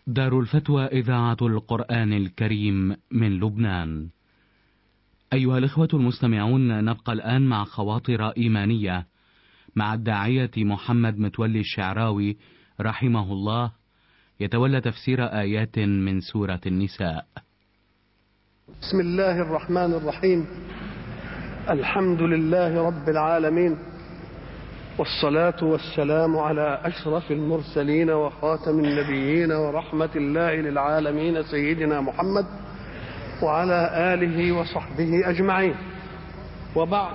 دار الفتوى إذاعة القرآن الكريم من لبنان. أيها الإخوة المستمعون نبقى الآن مع خواطر إيمانية مع الداعية محمد متولي الشعراوي رحمه الله يتولى تفسير آيات من سورة النساء. بسم الله الرحمن الرحيم الحمد لله رب العالمين والصلاة والسلام على أشرف المرسلين وخاتم النبيين ورحمة الله للعالمين سيدنا محمد وعلى آله وصحبه أجمعين وبعد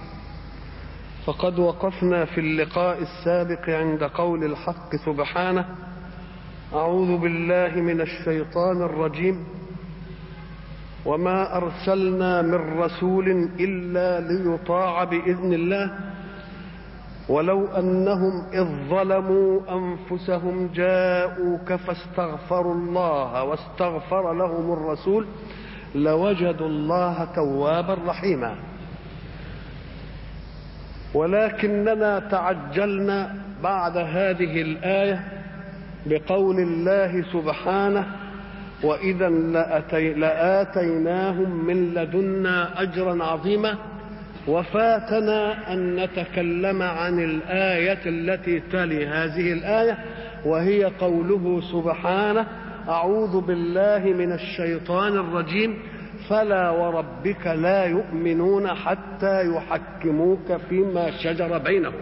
فقد وقفنا في اللقاء السابق عند قول الحق سبحانه أعوذ بالله من الشيطان الرجيم وما أرسلنا من رسول إلا ليطاع بإذن الله ولو أنهم إذ ظلموا أنفسهم جاءوك فاستغفروا الله واستغفر لهم الرسول لوجدوا الله توابا رحيما ولكننا تعجلنا بعد هذه الآية بقول الله سبحانه وإذا لأتي لآتيناهم من لدنا أجرا عظيما وفاتنا أن نتكلم عن الآية التي تلي هذه الآية وهي قوله سبحانه أعوذ بالله من الشيطان الرجيم فلا وربك لا يؤمنون حتى يحكموك فيما شجر بينهم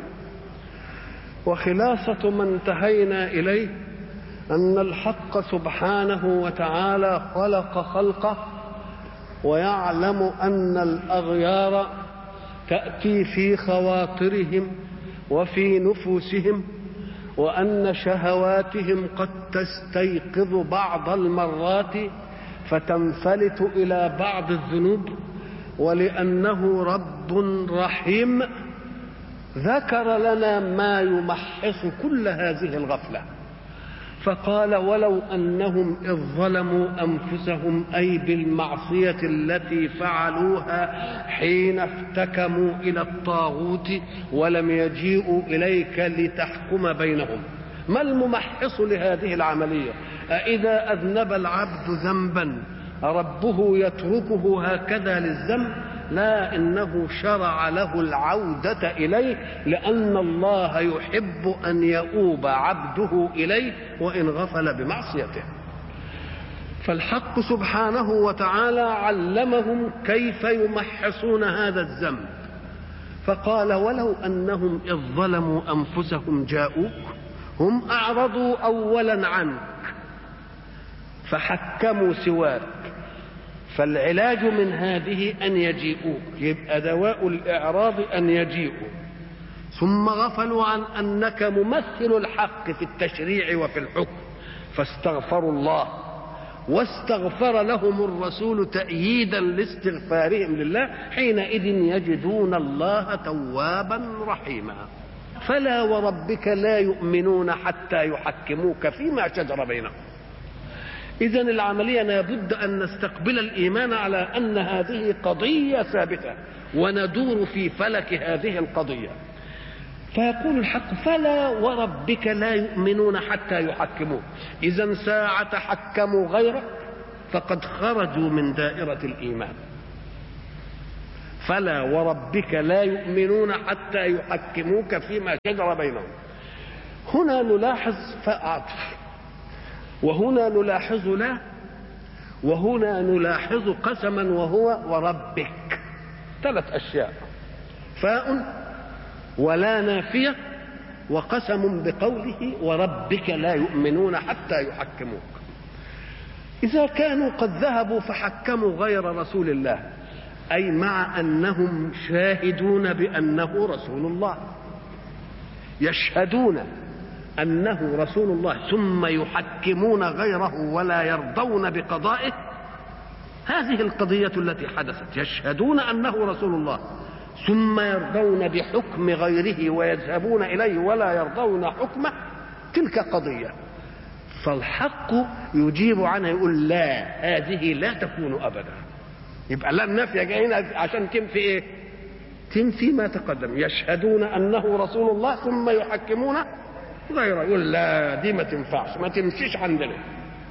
وخلاصة ما انتهينا إليه أن الحق سبحانه وتعالى خلق خلقه ويعلم أن الأغيار تأتي في خواطرهم وفي نفوسهم وأن شهواتهم قد تستيقظ بعض المرات فتنفلت إلى بعض الذنوب ولأنه رب رحيم ذكر لنا ما يمحص كل هذه الغفله فقال ولو انهم اذ ظلموا انفسهم اي بالمعصيه التي فعلوها حين افتكموا الى الطاغوت ولم يجيئوا اليك لتحكم بينهم ما الممحص لهذه العمليه أإذا أذنب العبد ذنبا ربه يتركه هكذا للذنب لا إنه شرع له العودة إليه لأن الله يحب أن يؤوب عبده إليه وإن غفل بمعصيته فالحق سبحانه وتعالى علمهم كيف يمحصون هذا الذنب فقال ولو أنهم إذ ظلموا أنفسهم جاءوك هم أعرضوا أولا عنك فحكموا سواك فالعلاج من هذه أن يجيئوك يبقى دواء الإعراض أن يجيئوا ثم غفلوا عن أنك ممثل الحق في التشريع وفي الحكم فاستغفروا الله واستغفر لهم الرسول تأييدا لاستغفارهم لله حينئذ يجدون الله توابا رحيما فلا وربك لا يؤمنون حتى يحكموك فيما شجر بينهم إذا العملية لابد أن نستقبل الإيمان على أن هذه قضية ثابتة وندور في فلك هذه القضية فيقول الحق فلا وربك لا يؤمنون حتى يحكموك إذا ساعة حكموا غيرك فقد خرجوا من دائرة الإيمان فلا وربك لا يؤمنون حتى يحكموك فيما شجر بينهم هنا نلاحظ فعطف وهنا نلاحظ لا وهنا نلاحظ قسما وهو وربك ثلاث أشياء فاء ولا نافية وقسم بقوله وربك لا يؤمنون حتى يحكموك إذا كانوا قد ذهبوا فحكموا غير رسول الله أي مع أنهم شاهدون بأنه رسول الله يشهدون أنه رسول الله ثم يحكمون غيره ولا يرضون بقضائه هذه القضية التي حدثت يشهدون أنه رسول الله ثم يرضون بحكم غيره ويذهبون إليه ولا يرضون حكمه تلك قضية فالحق يجيب عنها يقول لا هذه لا تكون أبدا يبقى لا النفي جاي هنا عشان تنفي ايه تنفي ما تقدم يشهدون انه رسول الله ثم يحكمون غيره يقول لا دي ما تنفعش ما تمشيش عندنا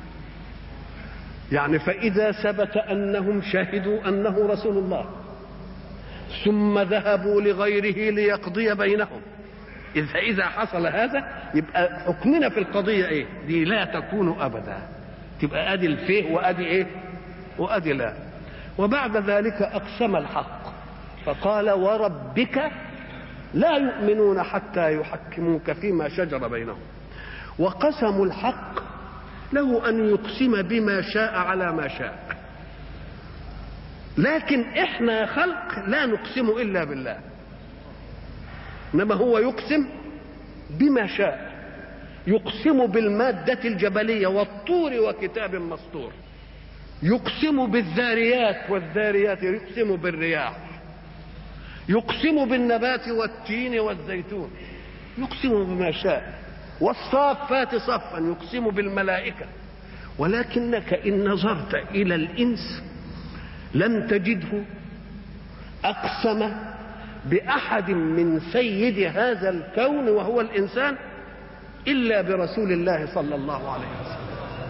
يعني فإذا ثبت أنهم شهدوا أنه رسول الله ثم ذهبوا لغيره ليقضي بينهم إذا إذا حصل هذا يبقى حكمنا في القضية إيه؟ دي لا تكون أبدا تبقى أدي الفيه وأدي إيه؟ وأدي لا وبعد ذلك أقسم الحق فقال وربك لا يؤمنون حتى يحكموك فيما شجر بينهم وقسموا الحق له أن يقسم بما شاء على ما شاء لكن احنا خلق لا نقسم الا بالله انما هو يقسم بما شاء يقسم بالمادة الجبلية والطور وكتاب مسطور يقسم بالذاريات والذاريات يقسم بالرياح يقسم بالنبات والتين والزيتون يقسم بما شاء والصافات صفا يقسم بالملائكة ولكنك إن نظرت إلى الإنس لن تجده أقسم بأحد من سيد هذا الكون وهو الإنسان إلا برسول الله صلى الله عليه وسلم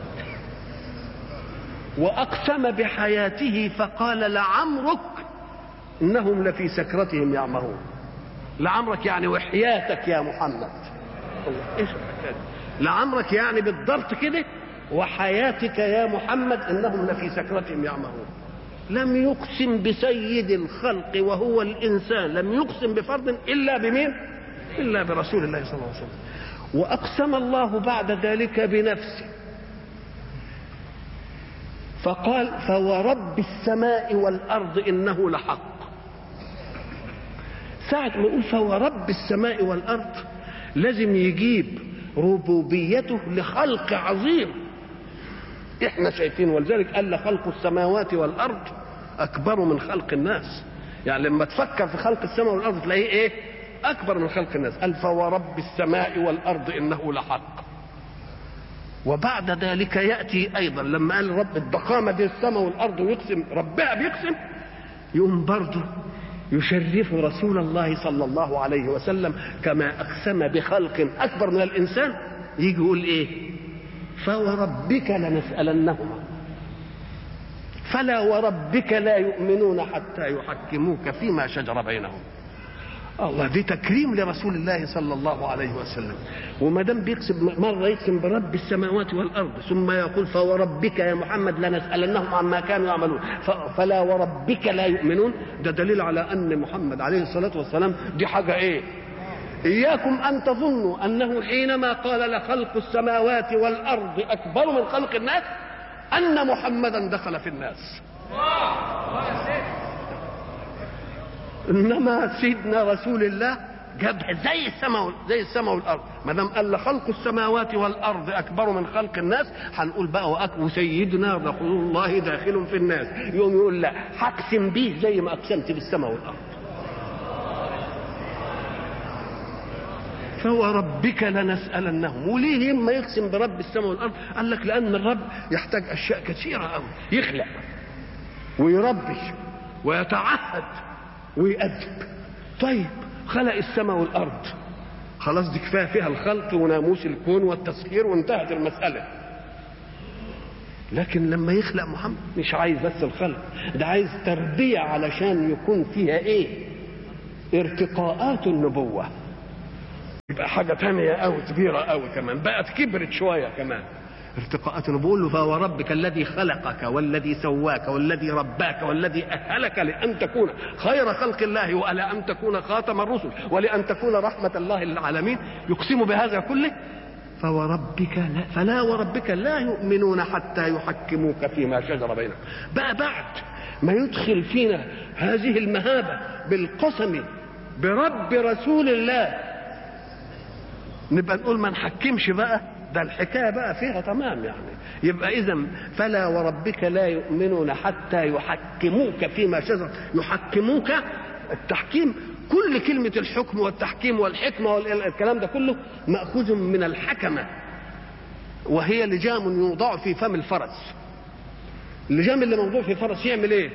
وأقسم بحياته فقال لعمرك إنهم لفي سكرتهم يعمهون لعمرك يعني وحياتك يا محمد إيش لعمرك يعني بالضبط كده وحياتك يا محمد إنهم لفي سكرتهم يعمهون لم يقسم بسيد الخلق وهو الإنسان لم يقسم بفرد إلا بمين إلا برسول الله صلى الله عليه وسلم وأقسم الله بعد ذلك بنفسه فقال فورب السماء والأرض إنه لحق ساعة ما يقول فورب السماء والأرض لازم يجيب ربوبيته لخلق عظيم احنا شايفين ولذلك قال خلق السماوات والارض اكبر من خلق الناس يعني لما تفكر في خلق السماء والارض تلاقيه ايه اكبر من خلق الناس قال فورب السماء والارض انه لحق وبعد ذلك ياتي ايضا لما قال رب الضخامه دي السماء والارض ويقسم ربها بيقسم يقوم برضه يشرف رسول الله صلى الله عليه وسلم كما اقسم بخلق اكبر من الانسان يجي يقول ايه فوربك لنسألنهما فلا وربك لا يؤمنون حتى يحكموك فيما شجر بينهم الله دي تكريم لرسول الله صلى الله عليه وسلم وما دام بيقسم مره يقسم برب السماوات والارض ثم يقول فوربك يا محمد لنسالنهم عما كانوا يعملون فلا وربك لا يؤمنون ده دليل على ان محمد عليه الصلاه والسلام دي حاجه ايه إياكم أن تظنوا أنه حينما قال لخلق السماوات والأرض أكبر من خلق الناس أن محمدا دخل في الناس إنما سيدنا رسول الله جاب زي السماء زي السماء والارض ما دام قال خلق السماوات والارض اكبر من خلق الناس هنقول بقى وسيدنا رسول الله داخل في الناس يقوم يقول لا هقسم به زي ما اقسمت بالسماء والارض فوربك لنسألنهم وليه ما يقسم برب السماء والأرض قال لك لأن الرب يحتاج أشياء كثيرة أوي يخلق ويربي ويتعهد ويأدب طيب خلق السماء والأرض خلاص دي كفاية فيها الخلق وناموس الكون والتسخير وانتهت المسألة لكن لما يخلق محمد مش عايز بس الخلق ده عايز تربية علشان يكون فيها ايه ارتقاءات النبوه يبقى حاجه تانية قوي كبيره قوي كمان بقت كبرت شويه كمان ارتقاءات بقول له فهو ربك الذي خلقك والذي سواك والذي رباك والذي أهلك لأن تكون خير خلق الله وألا أن تكون خاتم الرسل ولأن تكون رحمة الله للعالمين يقسم بهذا كله فوربك لا فلا وربك لا يؤمنون حتى يحكموك فيما شجر بينهم بقى بعد ما يدخل فينا هذه المهابة بالقسم برب رسول الله نبقى نقول ما نحكمش بقى ده الحكايه بقى فيها تمام يعني يبقى اذا فلا وربك لا يؤمنون حتى يحكموك فيما شجر يحكموك التحكيم كل كلمة الحكم والتحكيم والحكمة والكلام ده كله مأخوذ من الحكمة وهي لجام يوضع في فم الفرس اللجام اللي موضوع في الفرس يعمل ايه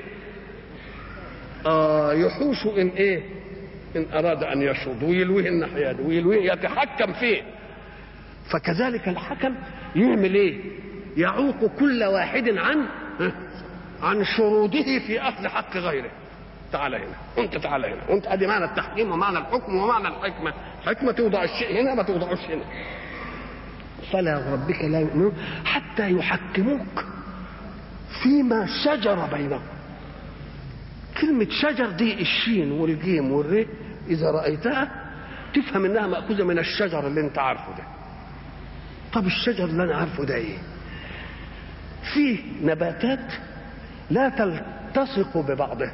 آه يحوش ان ايه ان اراد ان يشرد ويلويه الناحيه دي ويلويه يتحكم فيه فكذلك الحكم يعمل ايه يعوق كل واحد عن عن شروطه في اخذ حق غيره تعال هنا وانت تعال هنا وانت ادي معنى التحكيم ومعنى الحكم ومعنى الحكمه حكمه توضع الشيء هنا ما توضعوش هنا فلا ربك لا يؤمنون حتى يحكموك فيما شجر بينهم كلمة شجر دي الشين والجيم والري إذا رأيتها تفهم إنها مأخوذة من الشجر اللي أنت عارفه ده. طب الشجر اللي أنا عارفه ده إيه؟ فيه نباتات لا تلتصق ببعضها.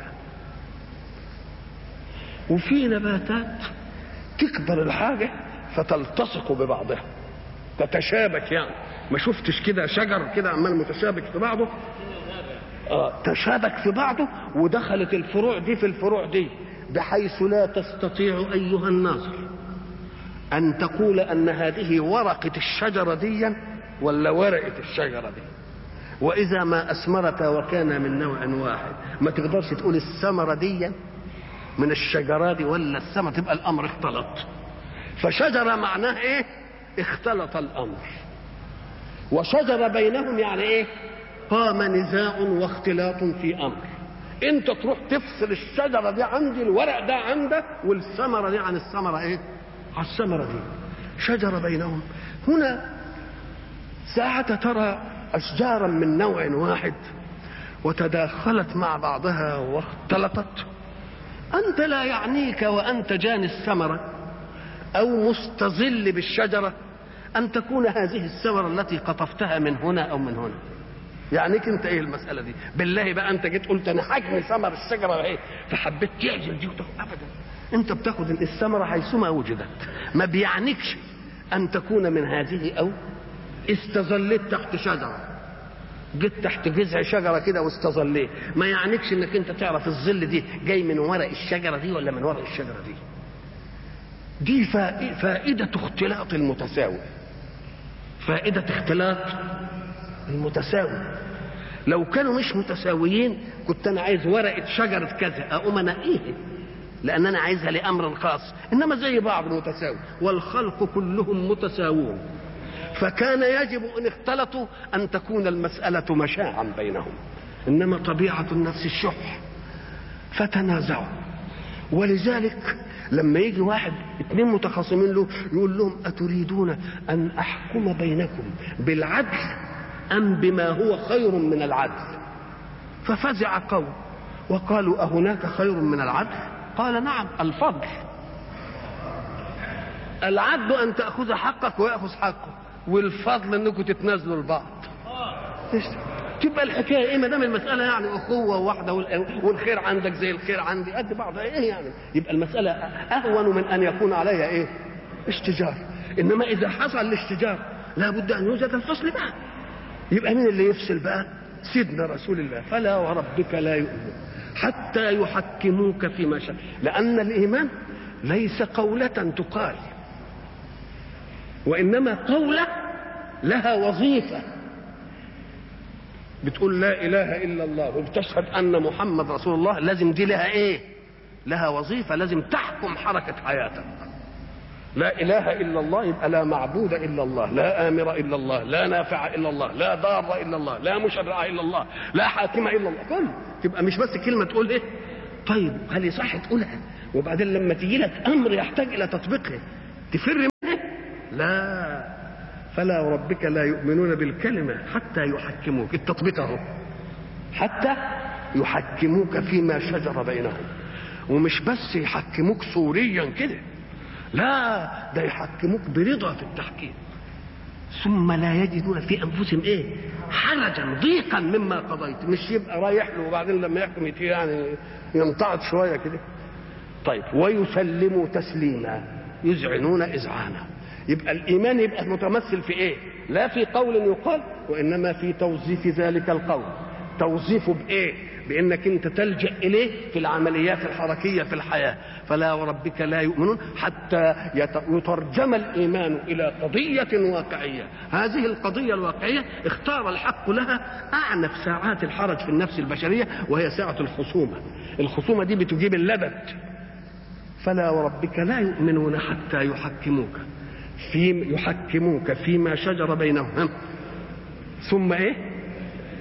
وفي نباتات تكبر الحاجة فتلتصق ببعضها. تتشابك يعني ما شفتش كده شجر كده عمال متشابك في بعضه آه تشابك في بعضه ودخلت الفروع دي في الفروع دي بحيث لا تستطيع ايها الناظر ان تقول ان هذه ورقه الشجره دي ولا ورقه الشجره دي واذا ما اثمرت وكان من نوع واحد ما تقدرش تقول الثمره دي من الشجره دي ولا الثمره تبقى الامر اختلط فشجره معناه ايه اختلط الامر وشجر بينهم يعني ايه قام نزاع واختلاط في امر انت تروح تفصل الشجره دي عندي الورق ده عندك والثمره دي عن الثمره ايه عن الثمره دي شجره بينهم هنا ساعة ترى أشجارا من نوع واحد وتداخلت مع بعضها واختلطت أنت لا يعنيك وأنت جاني الثمرة أو مستظل بالشجرة أن تكون هذه الثمرة التي قطفتها من هنا أو من هنا يعنيك انت ايه المساله دي بالله بقى انت جيت قلت انا حجم ثمر الشجره ايه فحبيت تعزل دي وتاخد ابدا انت بتاخد الثمره حيثما وجدت ما بيعنيكش ان تكون من هذه او استظليت تحت شجره جيت تحت جذع شجره كده واستظليت ما يعنيكش انك انت تعرف الظل دي جاي من ورق الشجره دي ولا من ورق الشجره دي دي فائده اختلاط المتساوي فائده اختلاط المتساوي لو كانوا مش متساويين كنت انا عايز ورقه شجره كذا اقوم انقيها لان انا عايزها لامر خاص انما زي بعض متساوي والخلق كلهم متساوون فكان يجب ان اختلطوا ان تكون المساله مشاعا بينهم انما طبيعه النفس الشح فتنازعوا ولذلك لما يجي واحد اثنين متخاصمين له يقول لهم اتريدون ان احكم بينكم بالعدل أم بما هو خير من العدل ففزع قوم وقالوا أهناك خير من العدل قال نعم الفضل العدل أن تأخذ حقك ويأخذ حقه والفضل أنكم تتنازلوا لبعض تبقى الحكايه ايه ما دام المساله يعني اخوه واحده والخير عندك زي الخير عندي قد بعض ايه يعني يبقى المساله اهون من ان يكون عليها ايه اشتجار انما اذا حصل الاشتجار لابد ان يوجد الفصل بقى يبقى مين اللي يفصل بقى سيدنا رسول الله فلا وربك لا يؤمن حتى يحكموك فيما شاء لأن الإيمان ليس قولة تقال وإنما قولة لها وظيفة بتقول لا إله إلا الله وبتشهد أن محمد رسول الله لازم دي لها إيه لها وظيفة لازم تحكم حركة حياتك لا اله الا الله يبقى لا معبود الا الله لا امر الا الله لا نافع الا الله لا ضار الا الله لا مشرع الا الله لا حاكم الا الله كل تبقى مش بس كلمه تقول ايه طيب هل يصح تقولها وبعدين لما تيجي لك امر يحتاج الى تطبيقه تفر منه لا فلا وربك لا يؤمنون بالكلمه حتى يحكموك التطبيق اهو حتى يحكموك فيما شجر بينهم ومش بس يحكموك صوريا كده لا ده يحكموك برضا في التحكيم ثم لا يجدون في انفسهم ايه حرجا ضيقا مما قضيت مش يبقى رايح له وبعدين لما يحكم يعني ينتعض شويه كده طيب ويسلموا تسليما يذعنون اذعانا يبقى الايمان يبقى متمثل في ايه لا في قول يقال وانما في توظيف ذلك القول توظيفه بايه بانك انت تلجا اليه في العمليات الحركيه في الحياه فلا وربك لا يؤمنون حتى يترجم الايمان الى قضيه واقعيه هذه القضيه الواقعيه اختار الحق لها اعنف ساعات الحرج في النفس البشريه وهي ساعه الخصومه الخصومه دي بتجيب اللبد فلا وربك لا يؤمنون حتى يحكموك في يحكموك فيما شجر بينهم ثم ايه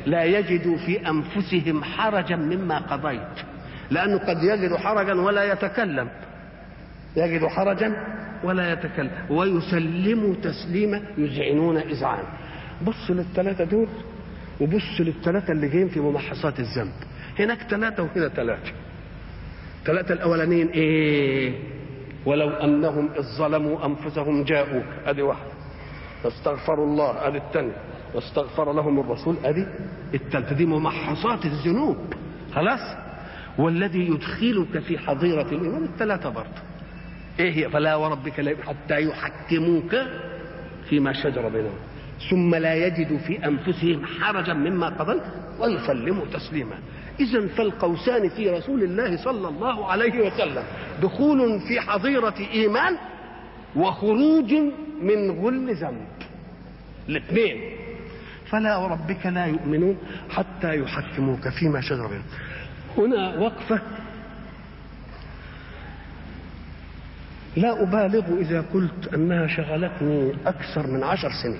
لا يجدوا في انفسهم حرجا مما قضيت لانه قد يجد حرجا ولا يتكلم يجد حرجا ولا يتكلم ويسلموا تسليما يذعنون اذعان بص للثلاثه دول وبص للثلاثه اللي جايين في ممحصات الذنب هناك ثلاثه وهنا ثلاثه ثلاثه الاولانيين ايه ولو انهم اذ ظلموا انفسهم جاءوك ادي واحده فاستغفروا الله ادي الثانيه واستغفر لهم الرسول ادي الثالثه دي ممحصات الذنوب خلاص والذي يدخلك في حظيره الايمان الثلاثه برضه ايه هي فلا وربك لا حتى يحكموك فيما شجر بينهم ثم لا يجدوا في انفسهم حرجا مما قضيت ويسلموا تسليما اذا فالقوسان في رسول الله صلى الله عليه وسلم دخول في حظيره ايمان وخروج من غل ذنب الاثنين فلا وربك لا يؤمنون حتى يحكموك فيما شجر بينهم هنا وقفه لا أبالغ إذا قلت أنها شغلتني أكثر من عشر سنين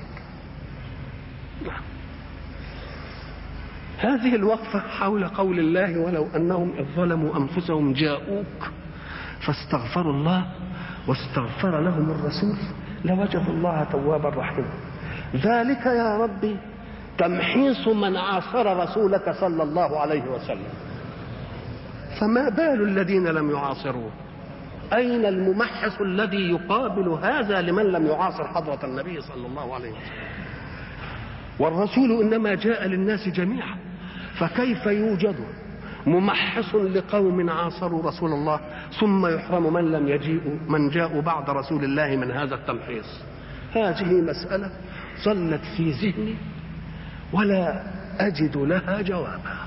هذه الوقفة حول قول الله ولو أنهم إذ ظلموا أنفسهم جاءوك فاستغفروا الله واستغفر لهم الرسول لوجدوا الله توابا رحيما ذلك يا ربي تمحيص من عاصر رسولك صلى الله عليه وسلم فما بال الذين لم يعاصروه أين الممحص الذي يقابل هذا لمن لم يعاصر حضرة النبي صلى الله عليه وسلم والرسول إنما جاء للناس جميعا فكيف يوجد ممحص لقوم عاصروا رسول الله ثم يحرم من لم يجيئوا من جاءوا بعد رسول الله من هذا التمحيص هذه مسألة ظلت في ذهني ولا أجد لها جوابا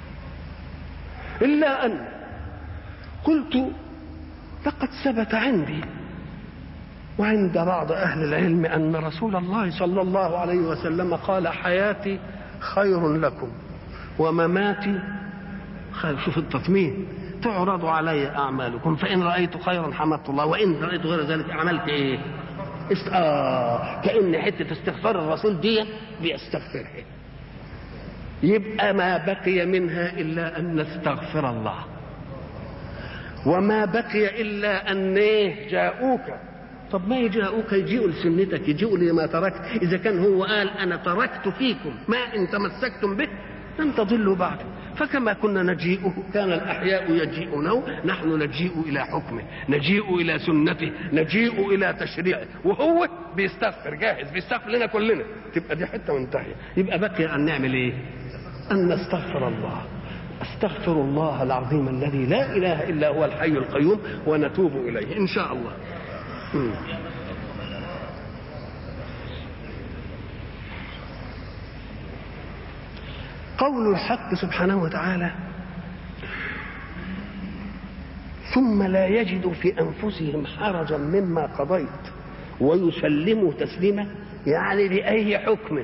إلا أن قلت لقد ثبت عندي وعند بعض أهل العلم أن رسول الله صلى الله عليه وسلم قال حياتي خير لكم ومماتي خير شوف التطمين تعرض علي أعمالكم فإن رأيت خيرا حمدت الله وإن رأيت غير ذلك عملت إيه است... آه كأن حتة استغفار الرسول دي بيستغفرها يبقى ما بقي منها إلا أن نستغفر الله وما بقي الا ان ايه جاءوك طب ما يجاءوك يجيئوا لسنتك يجيئوا لما تركت اذا كان هو قال انا تركت فيكم ما ان تمسكتم به لن تضلوا بعد فكما كنا نجيئه كان الاحياء يجيئونه نحن نجيء الى حكمه نجيء الى سنته نجيء الى تشريعه وهو بيستغفر جاهز بيستغفر لنا كلنا تبقى دي حته منتهيه يبقى بقي ان نعمل ايه ان نستغفر الله استغفر الله العظيم الذي لا اله الا هو الحي القيوم ونتوب اليه ان شاء الله م. قول الحق سبحانه وتعالى ثم لا يجدوا في انفسهم حرجا مما قضيت ويسلموا تسليما يعني باي حكم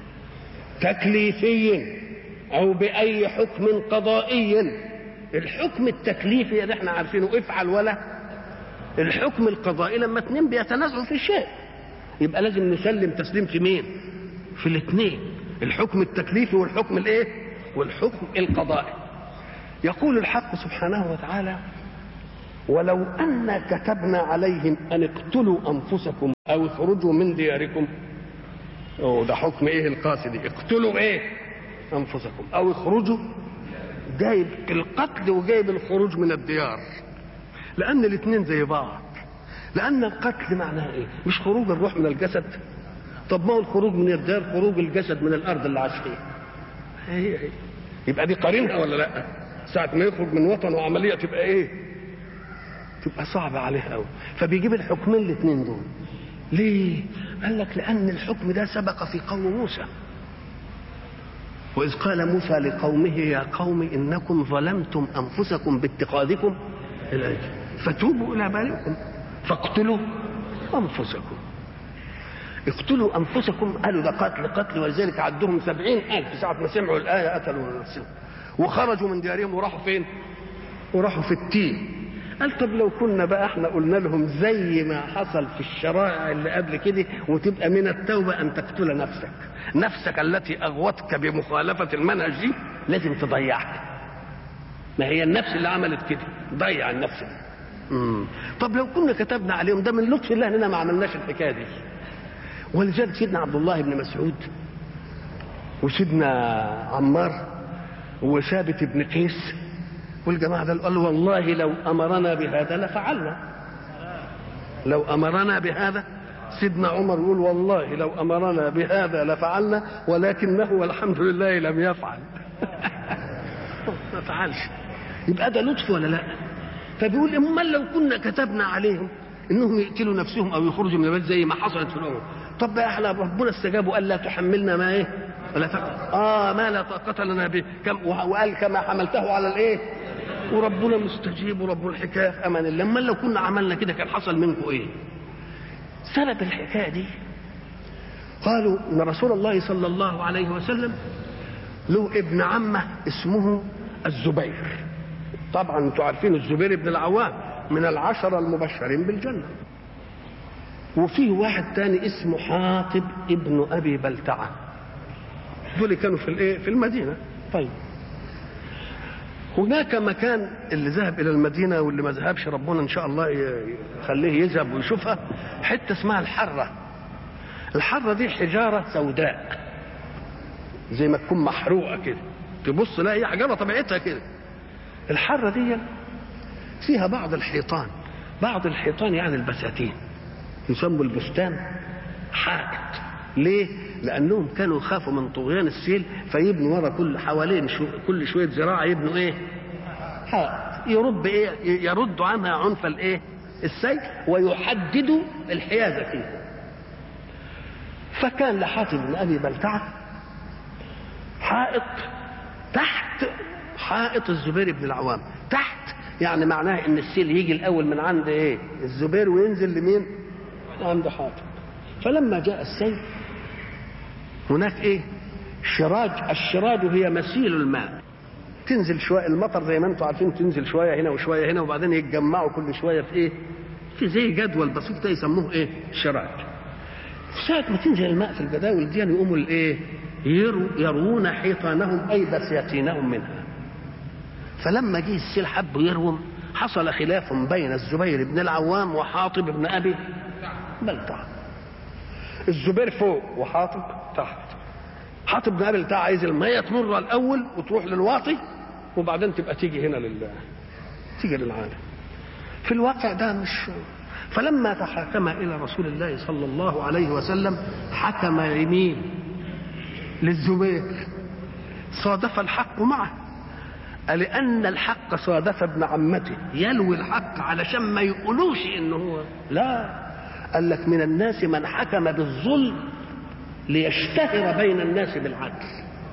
تكليفي او باي حكم قضائي الحكم التكليفي اللي احنا عارفينه افعل ولا الحكم القضائي لما اتنين بيتنازعوا في شيء يبقى لازم نسلم تسليم في مين في الاثنين الحكم التكليفي والحكم الايه والحكم القضائي يقول الحق سبحانه وتعالى ولو أن كتبنا عليهم أن اقتلوا أنفسكم أو اخرجوا من دياركم أوه ده حكم إيه القاسي اقتلوا إيه أنفسكم أو اخرجوا جايب القتل وجايب الخروج من الديار لأن الاثنين زي بعض لأن القتل معناه إيه مش خروج الروح من الجسد طب ما هو الخروج من الدار خروج الجسد من الأرض اللي عاش فيها هي هي يبقى دي قارنها ولا لا ساعة ما يخرج من وطن وعملية تبقى ايه تبقى صعبة عليه قوي فبيجيب الحكمين الاثنين دول ليه قال لك لأن الحكم ده سبق في قوم موسى وإذ قال موسى لقومه يا قوم إنكم ظلمتم أنفسكم باتخاذكم العجل فتوبوا إلى بارئكم فاقتلوا أنفسكم اقتلوا أنفسكم قالوا ده قتل قتل ولذلك عدهم سبعين ألف ساعة ما سمعوا الآية قتلوا نفسهم وخرجوا من ديارهم وراحوا فين وراحوا في التين قال طب لو كنا بقى احنا قلنا لهم زي ما حصل في الشرائع اللي قبل كده وتبقى من التوبة أن تقتل نفسك نفسك التي أغوتك بمخالفة المنهج دي لازم تضيعها ما هي النفس اللي عملت كده ضيع النفس دي مم. طب لو كنا كتبنا عليهم ده من لطف الله اننا ما عملناش الحكايه دي ولذلك سيدنا عبد الله بن مسعود وسيدنا عمار وثابت بن قيس والجماعه ده قالوا والله لو امرنا بهذا لفعلنا لو امرنا بهذا سيدنا عمر يقول والله لو امرنا بهذا لفعلنا ولكنه والحمد لله لم يفعل ما فعلش يبقى ده لطف ولا لا فبيقول امال لو كنا كتبنا عليهم انهم يقتلوا نفسهم او يخرجوا من البيت زي ما حصلت في الامم طب بقى احنا ربنا استجاب وقال لا تحملنا ما ايه ولا تقل. اه ما لا طاقه لنا به كم وقال كما حملته على الايه وربنا مستجيب ورب الحكايه في امان الله امال لو كنا عملنا كده كان حصل منكم ايه سبب الحكايه دي قالوا ان رسول الله صلى الله عليه وسلم له ابن عمه اسمه الزبير طبعا انتوا عارفين الزبير بن العوام من العشرة المبشرين بالجنة وفيه واحد تاني اسمه حاطب ابن أبي بلتعة دول كانوا في الايه في المدينة طيب هناك مكان اللي ذهب الى المدينه واللي ما ذهبش ربنا ان شاء الله يخليه يذهب ويشوفها حته اسمها الحره الحره دي حجاره سوداء زي ما تكون محروقه كده تبص لا هي حجاره طبيعتها كده الحره دي فيها بعض الحيطان بعض الحيطان يعني البساتين يسموا البستان حائط ليه؟ لانهم كانوا يخافوا من طغيان السيل فيبنوا ورا كل حوالين شو كل شويه زراعه يبنوا ايه؟ حائط يرد ايه؟ يرد عنها عنف الايه؟ السيل ويحددوا الحيازه فيه. فكان لحاتم بن ابي بلتعه حائط تحت حائط الزبير بن العوام تحت يعني معناه ان السيل يجي الاول من عند ايه الزبير وينزل لمين عند حاتم فلما جاء السيل هناك ايه شراج الشراج هي مسيل الماء تنزل شويه المطر زي ما انتم عارفين تنزل شويه هنا وشويه هنا وبعدين يتجمعوا كل شويه في ايه في زي جدول بسيط ده يسموه ايه شراج ساعة ما تنزل الماء في الجداول دي يقوموا الايه يرو يروون حيطانهم اي بساتينهم منها فلما جه السيل حب يروم حصل خلاف بين الزبير بن العوام وحاطب بن ابي بلتع الزبير فوق وحاطب تحت حاطب بن ابي بلتع عايز الميه تمر الاول وتروح للواطي وبعدين تبقى تيجي هنا لل تيجي للعالم في الواقع ده مش فلما تحاكم الى رسول الله صلى الله عليه وسلم حكم يمين للزبير صادف الحق معه لأن الحق صادف ابن عمته يلوي الحق علشان ما يقولوش إن هو لا قال لك من الناس من حكم بالظلم ليشتهر بين الناس بالعدل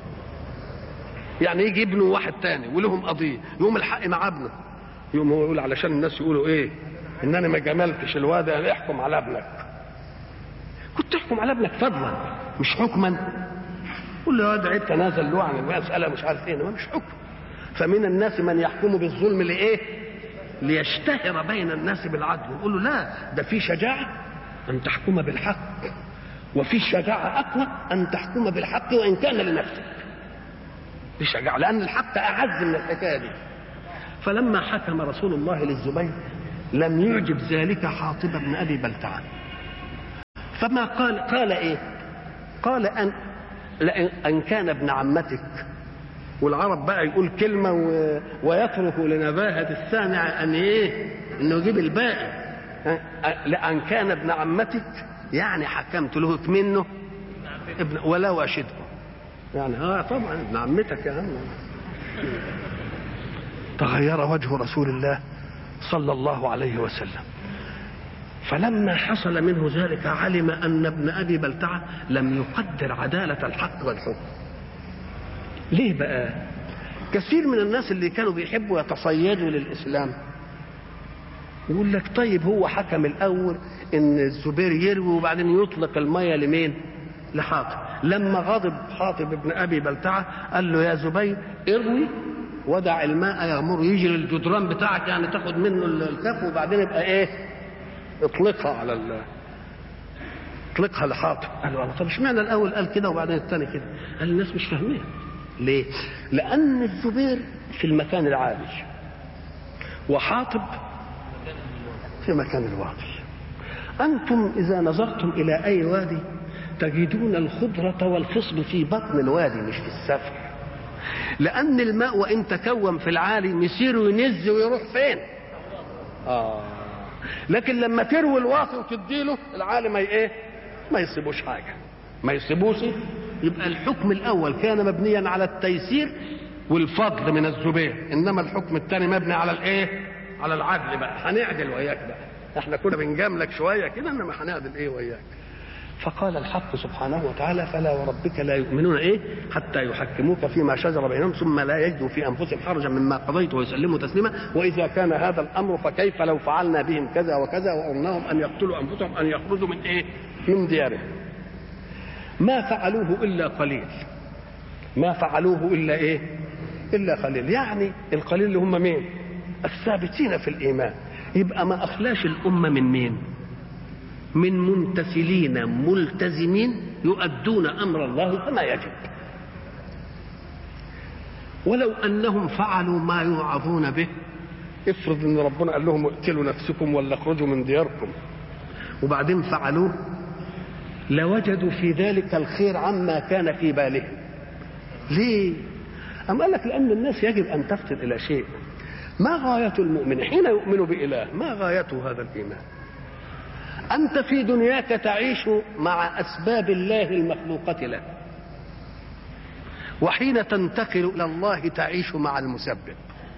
يعني يجي ابنه واحد تاني ولهم قضية يقوم الحق مع ابنه يقوم هو يقول علشان الناس يقولوا ايه ان انا ما جملتش الواد انا احكم على ابنك كنت تحكم على ابنك فضلا مش حكما قول له يا عيب تنازل له عن المسألة مش عارف ايه ما مش حكم فمن الناس من يحكم بالظلم لايه ليشتهر بين الناس بالعدل يقول له لا ده في شجاعة أن تحكم بالحق وفي شجاعة أقوى أن تحكم بالحق وإن كان لنفسك في شجاعة لأن الحق أعز من الحكاية دي فلما حكم رسول الله للزبير لم يعجب ذلك حاطب بن أبي بلتعة فما قال قال إيه قال أن أن كان ابن عمتك والعرب بقى يقول كلمة و... ويترك لنباهة السامع أن إيه إنه يجيب الباقي لأن كان ابن عمتك يعني حكمت له منه ابن ولو أشده يعني اه طبعا ابن عمتك يا عم تغير وجه رسول الله صلى الله عليه وسلم فلما حصل منه ذلك علم ان ابن ابي بلتعه لم يقدر عداله الحق والحكم ليه بقى كثير من الناس اللي كانوا بيحبوا يتصيدوا للاسلام يقول لك طيب هو حكم الاول ان الزبير يروي وبعدين يطلق الميه لمين لحاطب لما غضب حاطب ابن ابي بلتعه قال له يا زبير اروي ودع الماء يغمر يجي للجدران بتاعك يعني تاخد منه الكف وبعدين يبقى ايه اطلقها على ال اطلقها لحاطب قال له طب اشمعنى الاول قال كده وبعدين الثاني كده قال الناس مش فاهمين ليه لان الزبير في المكان العالي وحاطب في مكان الواطي انتم اذا نظرتم الى اي وادي تجدون الخضرة والخصب في بطن الوادي مش في السفح لأن الماء وإن تكون في العالي مسير وينز ويروح فين؟ آه لكن لما تروي الواطي وتديله العالي ما ايه؟ ما يصيبوش حاجة ما يصيبوش يبقى الحكم الأول كان مبنيا على التيسير والفضل من الزبير إنما الحكم الثاني مبني على الإيه؟ على العدل بقى هنعدل وياك بقى احنا كنا بنجاملك شوية كده إنما هنعدل إيه وياك فقال الحق سبحانه وتعالى فلا وربك لا يؤمنون ايه حتى يحكموك فيما شجر بينهم ثم لا يجدوا في انفسهم حرجا مما قضيت ويسلموا تسليما واذا كان هذا الامر فكيف لو فعلنا بهم كذا وكذا وامرناهم ان يقتلوا انفسهم ان يخرجوا من ايه؟ من ديارهم. ما فعلوه الا قليل. ما فعلوه الا ايه؟ الا قليل، يعني القليل اللي هم مين؟ الثابتين في الايمان. يبقى ما اخلاش الامه من مين؟ من ممتثلين ملتزمين يؤدون امر الله كما يجب ولو انهم فعلوا ما يوعظون به افرض ان ربنا قال لهم اقتلوا نفسكم ولا اخرجوا من دياركم وبعدين فعلوه لوجدوا في ذلك الخير عما كان في بالهم ليه أم قال لك لأن الناس يجب أن تفطن إلى شيء ما غاية المؤمن حين يؤمن بإله ما غايته هذا الإيمان أنت في دنياك تعيش مع أسباب الله المخلوقة لك وحين تنتقل إلى الله تعيش مع المسبب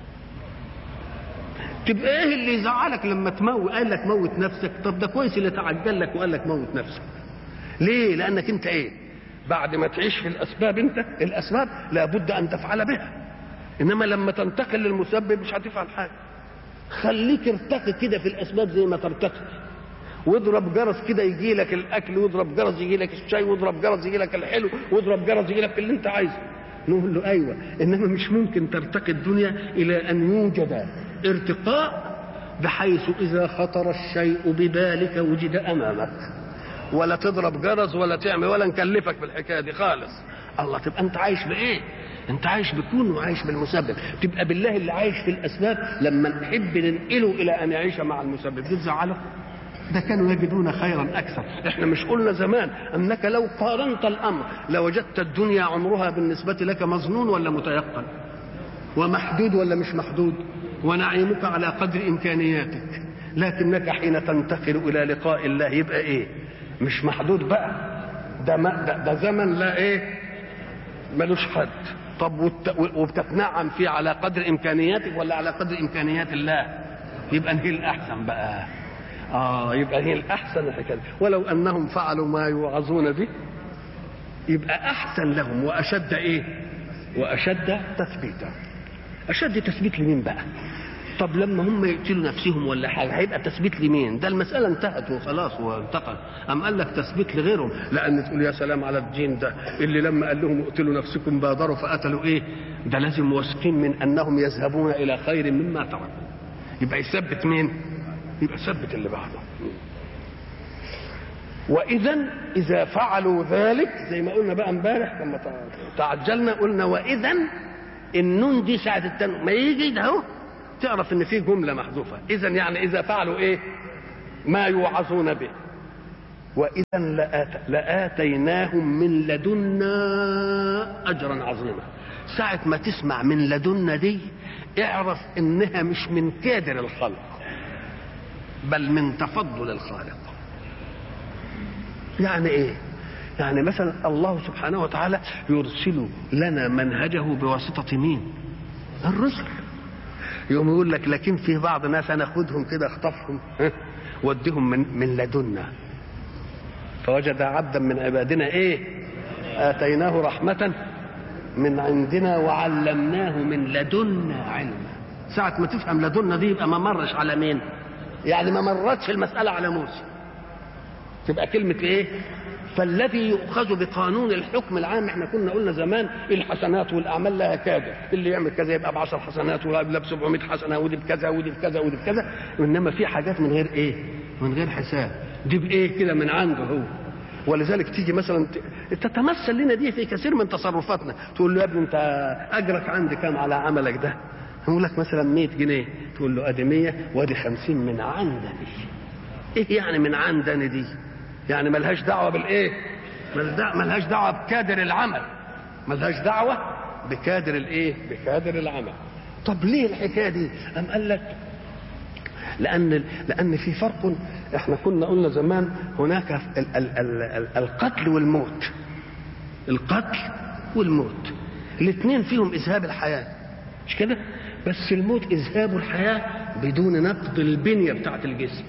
تبقى ايه اللي يزعلك لما تموت قال لك موت نفسك طب ده كويس اللي تعجل لك وقال لك موت نفسك ليه لانك انت ايه بعد ما تعيش في الاسباب انت الاسباب لابد ان تفعل بها انما لما تنتقل للمسبب مش هتفعل حاجه خليك ارتقي كده في الاسباب زي ما ترتقي واضرب جرس كده يجي لك الاكل واضرب جرس يجي لك الشاي واضرب جرس يجي لك الحلو واضرب جرس يجي لك اللي انت عايزه نقول له ايوه انما مش ممكن ترتقي الدنيا الى ان يوجد ارتقاء بحيث اذا خطر الشيء ببالك وجد امامك ولا تضرب جرس ولا تعمل ولا نكلفك بالحكايه دي خالص الله تبقى انت عايش بايه انت عايش بكون وعايش بالمسبب تبقى بالله اللي عايش في الاسباب لما نحب ننقله الى ان يعيش مع المسبب دي تزعله ده كانوا يجدون خيرا اكثر احنا مش قلنا زمان انك لو قارنت الامر لوجدت الدنيا عمرها بالنسبه لك مظنون ولا متيقن ومحدود ولا مش محدود ونعيمك على قدر امكانياتك لكنك حين تنتقل الى لقاء الله يبقى ايه مش محدود بقى ده, ما ده, ده زمن لا ايه ملوش حد طب وت... وبتتنعم فيه على قدر امكانياتك ولا على قدر امكانيات الله يبقى هي الاحسن بقى اه يبقى هي الاحسن الحكايه ولو انهم فعلوا ما يوعظون به يبقى احسن لهم واشد ايه واشد تثبيتا اشد تثبيت لمين بقى طب لما هم يقتلوا نفسهم ولا حاجه هيبقى تثبيت لمين ده المساله انتهت وخلاص وانتقل ام قال لك تثبيت لغيرهم لان تقول يا سلام على الدين ده اللي لما قال لهم اقتلوا نفسكم بادروا فقتلوا ايه ده لازم واثقين من انهم يذهبون الى خير مما تركوا يبقى يثبت مين يبقى ثبت اللي بعده واذا اذا فعلوا ذلك زي ما قلنا بقى امبارح لما تعجلنا قلنا واذا النون دي ساعه التن ما يجي ده اهو تعرف ان في جمله محذوفه اذا يعني اذا فعلوا ايه ما يوعظون به واذا لآت لاتيناهم من لدنا اجرا عظيما ساعه ما تسمع من لدنا دي اعرف انها مش من كادر الخلق بل من تفضل الخالق يعني ايه يعني مثلا الله سبحانه وتعالى يرسل لنا منهجه بواسطة مين الرسل يوم يقول لك لكن في بعض ناس انا اخذهم كده اخطفهم وديهم من, من لدنا فوجد عبدا من عبادنا ايه اتيناه رحمة من عندنا وعلمناه من لدنا علما ساعة ما تفهم لدنا دي يبقى ما مرش على مين يعني ما مرتش المسألة على موسى تبقى كلمة ايه فالذي يؤخذ بقانون الحكم العام احنا كنا قلنا زمان الحسنات والاعمال لها كادر اللي يعمل كذا يبقى ب 10 حسنات ولا ب 700 حسنه ودي بكذا ودي بكذا ودي بكذا انما في حاجات من غير ايه؟ من غير حساب دي بايه كده من عنده هو ولذلك تيجي مثلا تتمثل لنا دي في كثير من تصرفاتنا تقول له يا ابني انت اجرك عندي كام على عملك ده؟ يقول لك مثلا 100 جنيه تقول له ادي 100 وادي 50 من عندني ايه يعني من عندني دي؟ يعني ملهاش دعوه بالايه؟ ملهاش دعوه بكادر العمل ملهاش دعوه بكادر الايه؟ بكادر العمل طب ليه الحكايه دي؟ أم قال لك لان لان في فرق احنا كنا قلنا زمان هناك ال ال ال ال القتل والموت القتل والموت الاثنين فيهم اذهاب الحياه مش كده بس الموت اذهاب الحياه بدون نقض البنيه بتاعت الجسم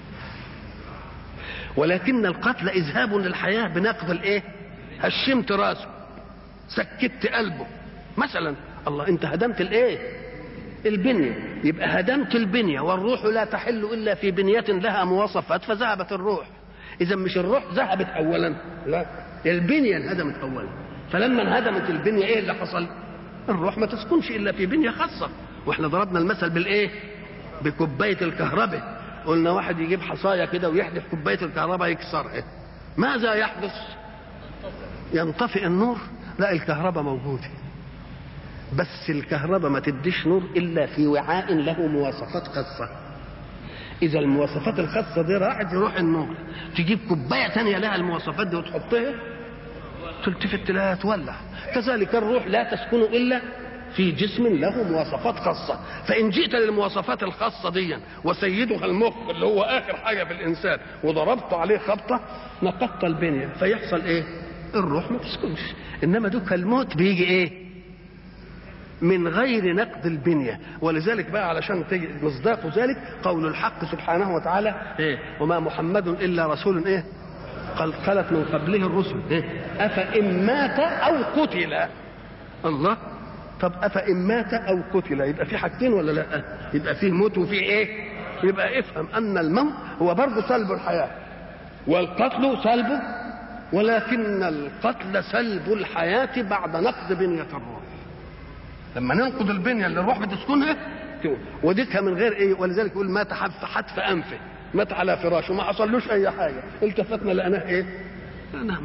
ولكن القتل اذهاب للحياه بنقض الايه هشمت راسه سكت قلبه مثلا الله انت هدمت الايه البنيه يبقى هدمت البنيه والروح لا تحل الا في بنيه لها مواصفات فذهبت الروح اذا مش الروح ذهبت اولا لا البنيه انهدمت اولا فلما انهدمت البنيه ايه اللي حصل الروح ما تسكنش الا في بنيه خاصه واحنا ضربنا المثل بالايه بكوبايه الكهرباء قلنا واحد يجيب حصايه كده ويحدف كوبايه الكهرباء يكسرها ماذا يحدث ينطفئ النور لا الكهرباء موجوده بس الكهرباء ما تديش نور الا في وعاء له مواصفات خاصه اذا المواصفات الخاصه دي راحت يروح النور تجيب كوبايه ثانيه لها المواصفات دي وتحطها تلتفت تلاقيها تولع كذلك الروح لا تسكن الا في جسم له مواصفات خاصة فإن جئت للمواصفات الخاصة دي وسيدها المخ اللي هو آخر حاجة في الإنسان وضربت عليه خبطة نقضت البنية فيحصل إيه؟ الروح ما تسكنش إنما دوك الموت بيجي إيه؟ من غير نقد البنية ولذلك بقى علشان تجي مصداق ذلك قول الحق سبحانه وتعالى إيه؟ وما محمد إلا رسول إيه؟ قد خلت من قبله الرسل إيه؟ أفإن مات أو قتل الله طب أفإن مات أو قتل يبقى في حاجتين ولا لا يبقى فيه موت وفيه إيه يبقى افهم أن الموت هو برضه سلب الحياة والقتل سلبه ولكن القتل سلب الحياة بعد نقض بنية الروح لما ننقض البنية اللي الروح بتسكنها وديكها من غير ايه ولذلك يقول مات حتف حتف انفه مات على فراشه ما حصلوش اي حاجه التفتنا لقناه ايه؟ لقناه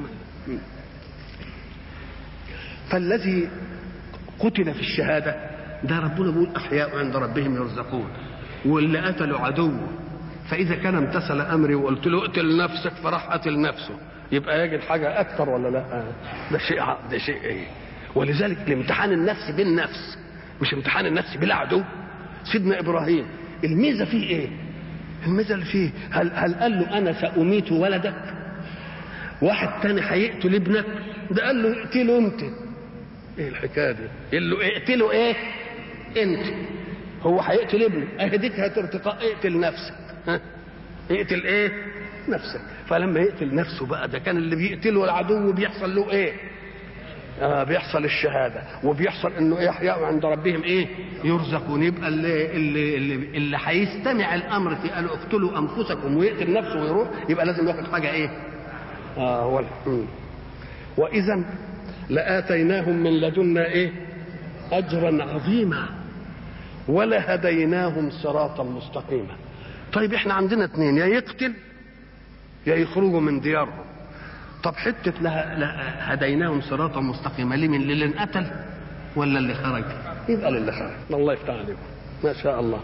فالذي قتل في الشهادة ده ربنا بيقول أحياء عند ربهم يرزقون واللي قتلوا عدوه فإذا كان امتثل أمري وقلت له اقتل نفسك فراح قتل نفسه يبقى يجد حاجة أكثر ولا لا؟ ده شيء ده شيء إيه؟ ولذلك الامتحان النفسي بالنفس مش امتحان النفس بالعدو سيدنا إبراهيم الميزة فيه إيه؟ الميزة اللي فيه هل, هل قال له أنا سأميت ولدك؟ واحد تاني هيقتل ابنك ده قال له اقتله انت ايه الحكايه دي؟ قال له اقتله ايه؟ انت هو هيقتل ابنه اهديك هترتقاء اقتل نفسك ها؟ اقتل ايه؟ نفسك فلما يقتل نفسه بقى ده كان اللي بيقتله العدو بيحصل له ايه؟ آه بيحصل الشهادة وبيحصل انه يحيى عند ربهم ايه يرزقون يبقى اللي اللي اللي, اللي هيستمع الامر في قالوا اقتلوا انفسكم ويقتل نفسه ويروح يبقى لازم ياخد حاجة ايه اه هو واذا لآتيناهم من لدنا ايه اجرا عظيما ولهديناهم صراطا مستقيما طيب احنا عندنا اثنين يا يقتل يا يخرجوا من ديارهم طب حتة لها, لها هديناهم صراطا مستقيما ليه من اللي انقتل ولا اللي خرج يبقى للي خرج الله يفتح عليكم ما شاء الله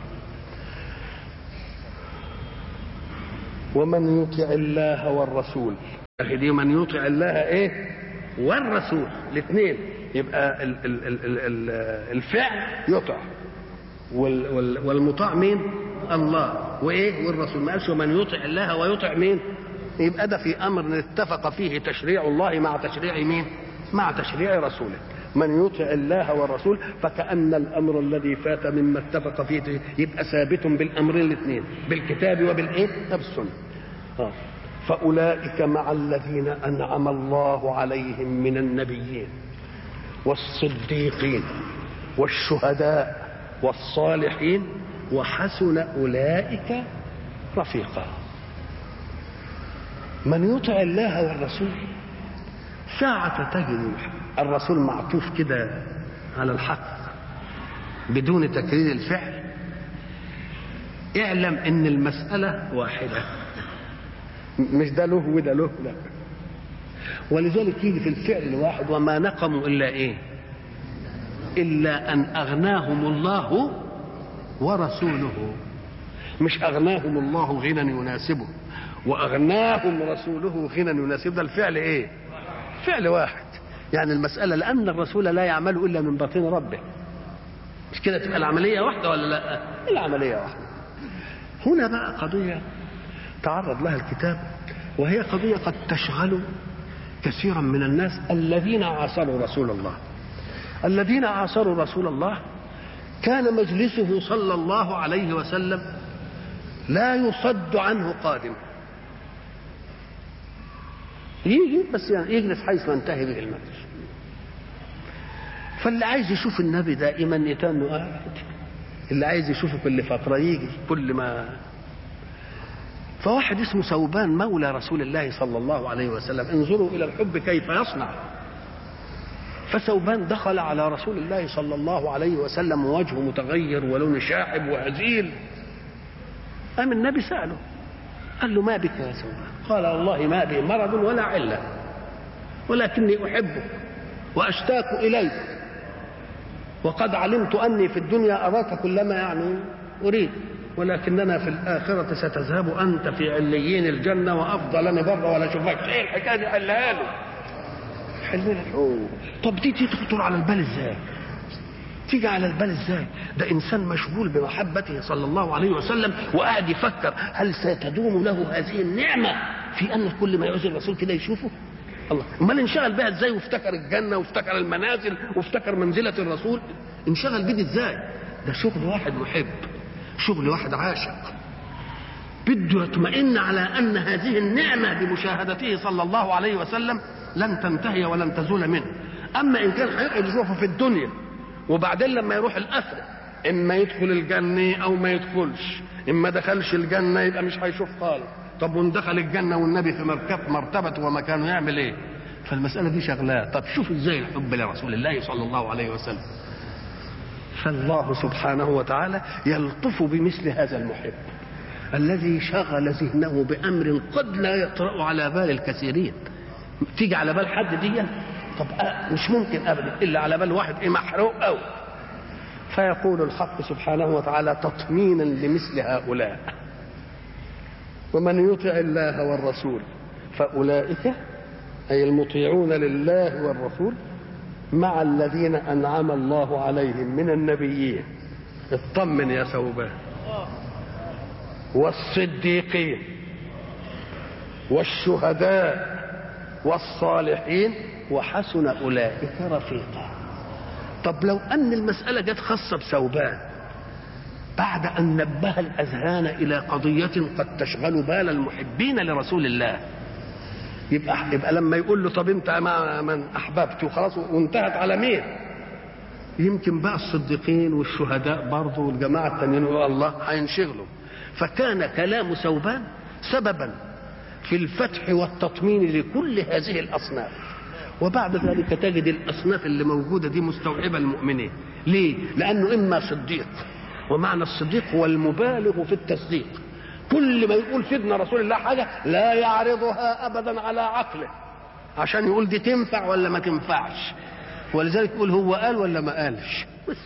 ومن يطع الله والرسول دي من يطع الله ايه والرسول الاثنين يبقى ال ال ال ال ال الفعل يطع وال وال والمطاع مين الله وايه والرسول ما قالش ومن يطع الله ويطع مين يبقى ده في امر اتفق فيه تشريع الله مع تشريع مين مع تشريع رسوله من يطع الله والرسول فكأن الأمر الذي فات مما اتفق فيه يبقى ثابت بالأمرين الاثنين بالكتاب وبالإيه؟ بالسنة. آه. فأولئك مع الذين أنعم الله عليهم من النبيين والصديقين والشهداء والصالحين وحسن أولئك رفيقا من يطع الله والرسول ساعة تجد الرسول معطوف كده على الحق بدون تكرير الفعل اعلم ان المسألة واحدة مش ده له وده له لا ولذلك يجي في الفعل الواحد وما نقموا الا ايه الا ان اغناهم الله ورسوله مش اغناهم الله غنى يناسبه واغناهم رسوله غنى يناسبه ده الفعل ايه فعل واحد يعني المسألة لأن الرسول لا يعمل إلا من باطن ربه مش كده تبقى العملية واحدة ولا لا العملية واحدة هنا بقى قضية تعرض لها الكتاب وهي قضية قد تشغل كثيرا من الناس الذين عاصروا رسول الله الذين عاصروا رسول الله كان مجلسه صلى الله عليه وسلم لا يصد عنه قادم يجي بس يعني يجلس حيث ينتهي به المجلس فاللي عايز يشوف النبي دائما يتنه قاعد اللي عايز يشوفه كل فترة يجي كل ما فواحد اسمه ثوبان مولى رسول الله صلى الله عليه وسلم انظروا إلى الحب كيف يصنع فثوبان دخل على رسول الله صلى الله عليه وسلم ووجهه متغير ولون شاحب وهزيل قام النبي سأله قال له ما بك يا ثوبان قال والله ما بي مرض ولا علة ولكني أحبك وأشتاق إليك وقد علمت أني في الدنيا أراك كلما يعني أريد ولكننا في الآخرة ستذهب أنت في عليين الجنة وأفضل بره ولا أشوفك إيه الحكاية دي حلها له حلها له طب دي تخطر على البال إزاي تيجي على البال ازاي ده انسان مشغول بمحبته صلى الله عليه وسلم وقاعد يفكر هل ستدوم له هذه النعمه في ان كل ما يعوز الرسول كده يشوفه الله امال انشغل بها ازاي وافتكر الجنه وافتكر المنازل وافتكر منزله الرسول انشغل بيه ازاي ده شغل واحد محب شغل واحد عاشق بده يطمئن على ان هذه النعمه بمشاهدته صلى الله عليه وسلم لن تنتهي ولن تزول منه اما ان كان هيقعد يشوفه في الدنيا وبعدين لما يروح الاخره اما يدخل الجنه او ما يدخلش اما دخلش الجنه يبقى مش هيشوف خالص طب وان دخل الجنه والنبي في مركب مرتبته ومكانه يعمل ايه فالمساله دي شغلاه طب شوف ازاي الحب لرسول الله صلى الله عليه وسلم فالله سبحانه وتعالى يلطف بمثل هذا المحب الذي شغل ذهنه بامر قد لا يطرا على بال الكثيرين تيجي على بال حد دي طب مش ممكن ابدا الا على بال واحد ايه محروق قوي فيقول الحق سبحانه وتعالى تطمينا لمثل هؤلاء ومن يطع الله والرسول فاولئك اي المطيعون لله والرسول مع الذين انعم الله عليهم من النبيين اطمن يا ثوبان والصديقين والشهداء والصالحين وحسن أولئك رفيقا طب لو أن المسألة جت خاصة بثوبان بعد أن نبه الأذهان إلى قضية قد تشغل بال المحبين لرسول الله يبقى يبقى لما يقول له طب انت مع من احببت وخلاص وانتهت على مين؟ يمكن بقى الصديقين والشهداء برضه والجماعه التانيين يقولوا الله هينشغلوا فكان كلام ثوبان سببا في الفتح والتطمين لكل هذه الاصناف وبعد ذلك تجد الاصناف اللي موجوده دي مستوعبه المؤمنين ليه لانه اما صديق ومعنى الصديق هو المبالغ في التصديق كل ما يقول سيدنا رسول الله حاجه لا يعرضها ابدا على عقله عشان يقول دي تنفع ولا ما تنفعش ولذلك يقول هو قال ولا ما قالش بس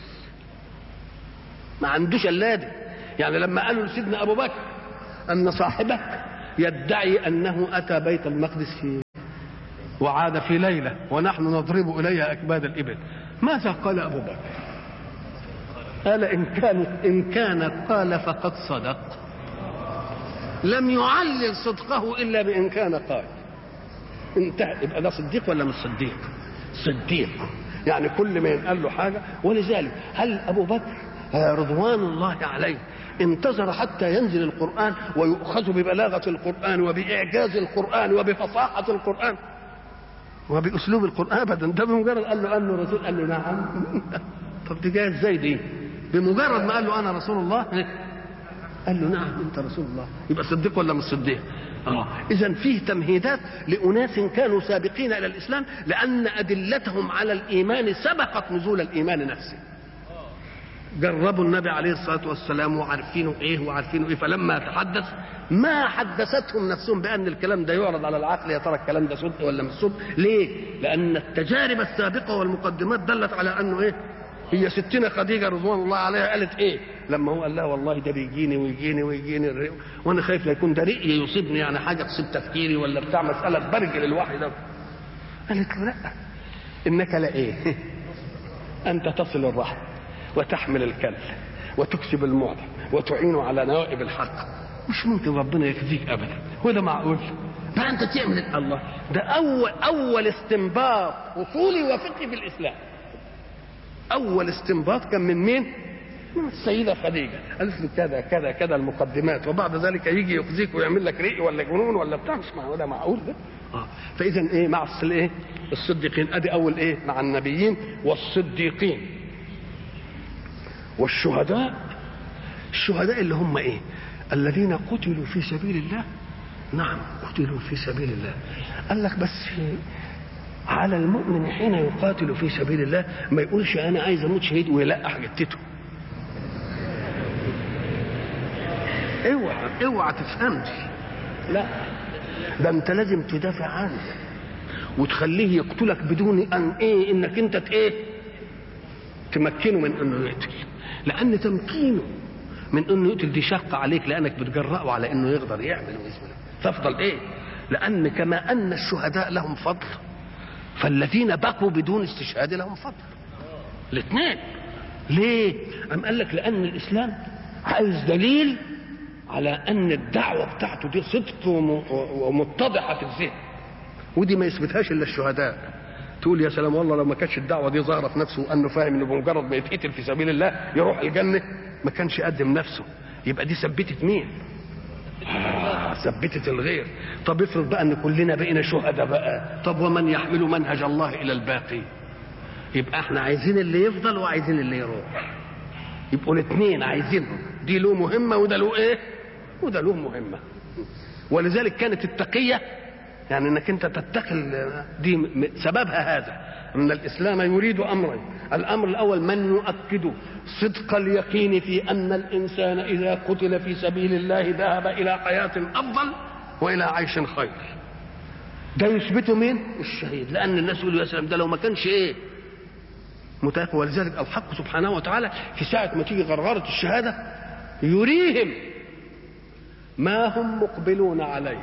ما عندوش الا ده يعني لما قالوا لسيدنا ابو بكر ان صاحبك يدعي انه اتى بيت المقدس في وعاد في ليله ونحن نضرب اليها اكباد الابل ماذا قال ابو بكر قال ان كان ان كان قال فقد صدق لم يعلل صدقه الا بان كان قال انتهى يبقى ده صديق ولا مش صديق صديق يعني كل ما ينقال له حاجه ولذلك هل ابو بكر رضوان الله عليه انتظر حتى ينزل القرآن ويؤخذ ببلاغة القرآن وبإعجاز القرآن وبفصاحة القرآن وبأسلوب القرآن أبدا ده بمجرد قال له أنه رسول قال له نعم طب دي جاية ازاي دي بمجرد ما قال له أنا رسول الله قال له نعم أنت رسول الله يبقى صديق ولا مش صديق اه اذا فيه تمهيدات لاناس كانوا سابقين الى الاسلام لان ادلتهم على الايمان سبقت نزول الايمان نفسه جربوا النبي عليه الصلاه والسلام وعارفينه ايه وعارفينه ايه فلما تحدث ما حدثتهم نفسهم بان الكلام ده يعرض على العقل يا ترى الكلام ده صدق ولا مش صدق ليه لان التجارب السابقه والمقدمات دلت على انه ايه هي ستنا خديجه رضوان الله عليها قالت ايه لما هو قال لها والله ده بيجيني ويجيني ويجيني الرئي وانا خايف لا يكون ده رئي يصيبني يعني حاجه تصيب تفكيري ولا بتاع مساله برجل الوحي ده قالت له لا انك لا ايه انت تصل الرحم وتحمل الكل وتكسب المعدم وتعين على نوائب الحق مش ممكن ربنا يخزيك ابدا وده معقول ده انت تعمل الله ده اول اول استنباط اصولي وفقهي في الاسلام اول استنباط كان من مين من السيده خديجه قالت له كذا كذا كذا المقدمات وبعد ذلك يجي يخزيك ويعمل لك رئي ولا جنون ولا بتاع مش معقول ده معقول ده اه فاذا ايه مع ايه الصديقين ادي اول ايه مع النبيين والصديقين والشهداء الشهداء اللي هم ايه الذين قتلوا في سبيل الله نعم قتلوا في سبيل الله قال لك بس على المؤمن حين يقاتل في سبيل الله ما يقولش انا عايز اموت شهيد ويلقح جتته اوعى اوعى تفهمش لا ده انت لازم تدافع عنه وتخليه يقتلك بدون ان ايه انك انت ايه تمكنه من انه يقتل لان تمكينه من انه يقتل دي شاقه عليك لانك بتجرأه على انه يقدر يعمل ويسمع تفضل ايه لان كما ان الشهداء لهم فضل فالذين بقوا بدون استشهاد لهم فضل الاثنين ليه ام قال لك لان الاسلام عايز دليل على ان الدعوه بتاعته دي صدق ومتضحه في الذهن ودي ما يثبتهاش الا الشهداء تقول يا سلام والله لو ما كانتش الدعوه دي ظاهره في نفسه وانه فاهم انه بمجرد ما يتقتل في سبيل الله يروح الجنه ما كانش يقدم نفسه يبقى دي ثبتت مين؟ آه ثبتت الغير طب افرض بقى ان كلنا بقينا شهداء بقى طب ومن يحمل منهج الله الى الباقي يبقى احنا عايزين اللي يفضل وعايزين اللي يروح يبقوا الاثنين عايزينهم دي له مهمه وده له ايه وده له مهمه ولذلك كانت التقيه يعني انك انت تتقي دي سببها هذا ان الاسلام يريد امرين الامر الاول من يؤكد صدق اليقين في ان الانسان اذا قتل في سبيل الله ذهب الى حياه افضل والى عيش خير ده يثبته مين الشهيد لان الناس يقولوا يا سلام ده لو ما كانش ايه متأكد ولذلك الحق سبحانه وتعالى في ساعة ما تيجي غرغرة الشهادة يريهم ما هم مقبلون عليه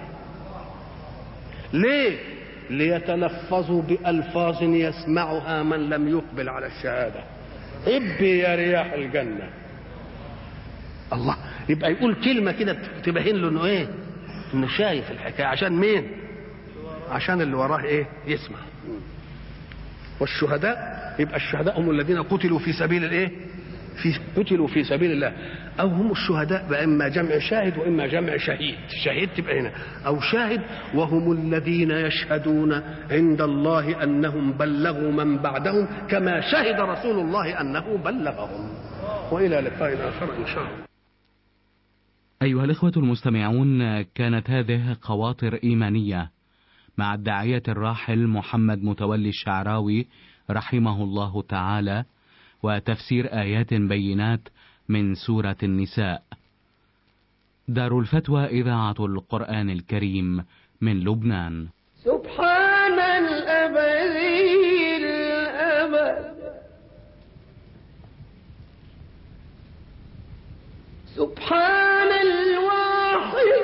ليه ليتلفظوا بألفاظ يسمعها من لم يقبل على الشهادة ابي يا رياح الجنة الله يبقى يقول كلمة كده تبين له انه ايه انه شايف الحكاية عشان مين عشان اللي وراه ايه يسمع والشهداء يبقى الشهداء هم الذين قتلوا في سبيل الايه في قتلوا في سبيل الله او هم الشهداء بقى اما جمع شاهد واما جمع شهيد شهيد تبقى هنا او شاهد وهم الذين يشهدون عند الله انهم بلغوا من بعدهم كما شهد رسول الله انه بلغهم والى لقاء اخر ان شاء الله أيها الإخوة المستمعون كانت هذه خواطر إيمانية مع الداعية الراحل محمد متولي الشعراوي رحمه الله تعالى وتفسير آيات بينات من سورة النساء. دار الفتوى إذاعة القرآن الكريم من لبنان. سبحان الأبدي الأبد سبحان